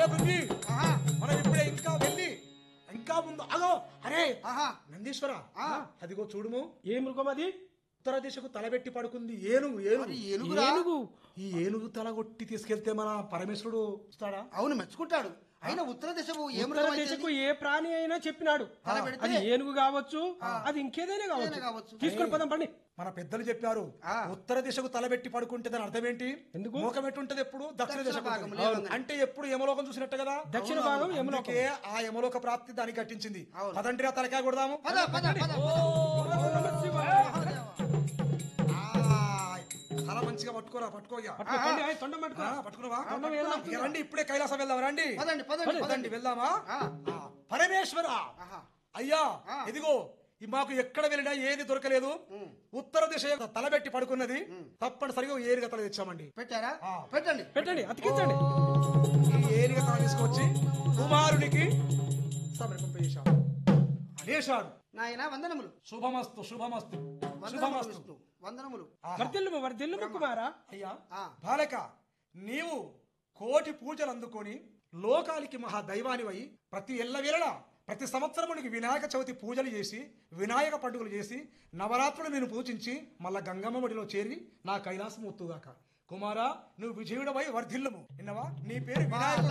బృంగి ఆహా, మనం ఇప్పుడే ఇంకా వెళ్ళి ఇంకా ముందు అగో అరే ఆహా. నందీశ్వర ఆ. అదిగో చూడుము ఏ మృగం అది ఉత్తర దిశకు తలబెట్టి పడుకుంది ఏనుగు మరి ఏనుగు ఏనుగురా ఏనుగు ఈ ఏనుగు తల కొట్టి తీసుకెళ్తే మన పరమేశ్వరుడు వస్తాడా అవును మెచ్చుకుంటాడు అయినా ఉత్తర దిశకు ఏ ఉత్తర మృగం దిశకు అయితే ఏ ప్రాణి అయినా చెప్పినాడు తల పెడితే? అది ఏనుగు కావచ్చు అది ఇంకేదైనా ఏదైనా కావచ్చు కావచ్చు. తీసుకొని పదం పండి మన పెద్దలు చెప్పారు ఆ. ఉత్తర దిశకు తలబెట్టి పడుకుంటే దాని అర్థం ఏంటి ఎందుకు? ముఖం ఎట్టుంటది ఎప్పుడు దక్షిణ దక్షిణ దిశకు భాగం ఉంటుంది. లేవంగానే. అంటే ఎప్పుడు యమలోకం చూసినట్టు కదా దక్షిణ భాగం యమలోకం అందుకే ఆ యమలోక ప్రాప్తి దానికి కట్టించింది అవును. పదండి ఆ తలకాయ కొడదాము పద పద పద ఆ, తల మంచిగా పట్టుకోరా పట్టుకోగా పట్టుకో, పండి, ఆయ్, తొండం పట్టుకో. పట్టుకున్నావా తొండం వేద్దాం. ఇక రండి ఇప్పుడే కైలాసం వెళ్దాం రండి పదండి పదండి పదండి పదండి వెళ్దామా ఆ. ఆ, పరమేశ్వర ఆహా. అయ్యా ఆ. ఇదిగో ఈ మాకు ఎక్కడ వెళ్ళినా ఏది దొరకలేదు ఉత్తర దిశ తలబెట్టి పడుకున్నది తప్పనిసరిగా ఓ ఏనుగ తల తెచ్చామండి పెట్టారా ఆ. పెట్టండి పెట్టండి అతికించండి ఈ ఏనుగ తల తీసుకొచ్చి కుమారునికి సమర్పింప చేశాడు అనేశాడు నాయన వందనములు శుభమస్తు శుభమస్తు వందనములు శుభమస్తు విష్ణు వందనములు ఆహా. వర్ధిల్లుము వర్ధిల్లుము కుమారా అయ్యా ఆ. బాలక నీవు కోటి పూజలు అందుకొని లోకానికి మహా దైవానివై ప్రతి ఎల్లవేళలా ప్రతి సంవత్సరము నీకు వినాయక చవితి పూజలు చేసి వినాయక పండుగలు చేసి నవరాత్రులు నేను పూజించి మళ్ళా గంగమ్మ ఒడిలో చేరి నా కైలాసం ఒత్తుగాక కుమారా నువ్వు విజయుడవై వర్ధిల్లుము విన్నవా నీ పేరు వినాయక